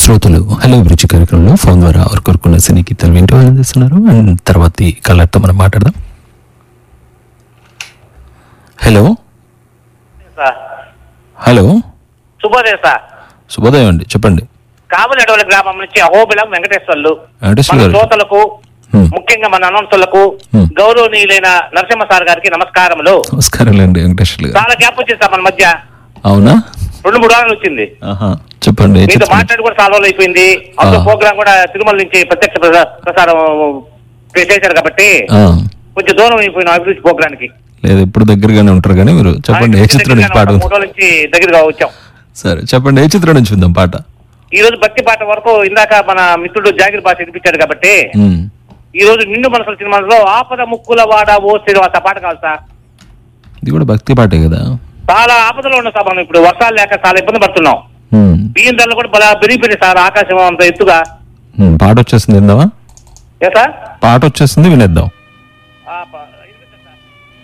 శ్రోతలు hello bridge కార్యక్రమంలో phone ద్వారా వారు కోరుకున్న సినీ గీతాలు వింటూ ఆనందిస్తున్నారు అండ్ తర్వాత ఈ కలర్తో మనం మాట్లాడదాం హలో సార్ హలో శుభోదయం సార్ శుభోదయం అండి చెప్పండి కావలడవల గ్రామం నుంచి అహోబిలం వెంకటేశ్వర్లు వెంకటేశ్వర మన గారు. శ్రోతలకు హ్మ్. ముఖ్యంగా మన అనౌన్సర్లకు హ్మ్. గౌరవనీయులైన నరసింహ సార్ గారికి నమస్కారములు నమస్కారం అండి వెంకటేశ్వర గారు చాలా గ్యాప్ వచ్చింది సార్ మన మధ్య అవునా రెండు మూడు వారాలు వచ్చింది ఆహా చెప్పండి ఏ మీతో చిత్రం? మాట్లాడి కూడా చాలా రోజులు అయిపోయింది అందులో ఆ. ప్రోగ్రామ్ కూడా తిరుమల నుంచి ప్రత్యక్ష ప్రసా- ప్రసారం చేశారు కాబట్టి ఆ, కొంచెం దూరం అయిపోయిన అభివృద్ధి ప్రోగ్రామ్ కి లేదు ఎప్పుడు దగ్గరగానే ఉంటారు కానీ మీరు చెప్పండి ఏ చిత్రం నుంచి పాట మూడు రోజుల నుంచి దగ్గరగా వచ్చాం సరే చెప్పండి ఏ చిత్రం నుంచి విందాం పాట ఈ రోజు భక్తి పాట వరకు ఇందాక మన మిత్రుడు జాగిర్ బాస్ వినిపించాడు కాబట్టి ఉమ్, ఈ రోజు నిండు మనసుల సినిమాలో ఆపద ముక్కుల వాడ ఓ శ్రీనివాస పాట కావాలి సార్ ఇది కూడా భక్తి పాటే కదా చాలా ఆపదలో ఉన్నాం సార్ మనం ఇప్పుడు వర్షాలు లేక చాలా ఇబ్బంది పడుతున్నాం ఉమ్, బియ్యం ధరలు కూడా బలా పెరిగిపోయింది సార్ ఆకాశం అంత ఎత్తుగా ఉమ్, పాట వచ్చేసింది విందామా ఏ సార్ పాట వచ్చేసింది వినేద్దాం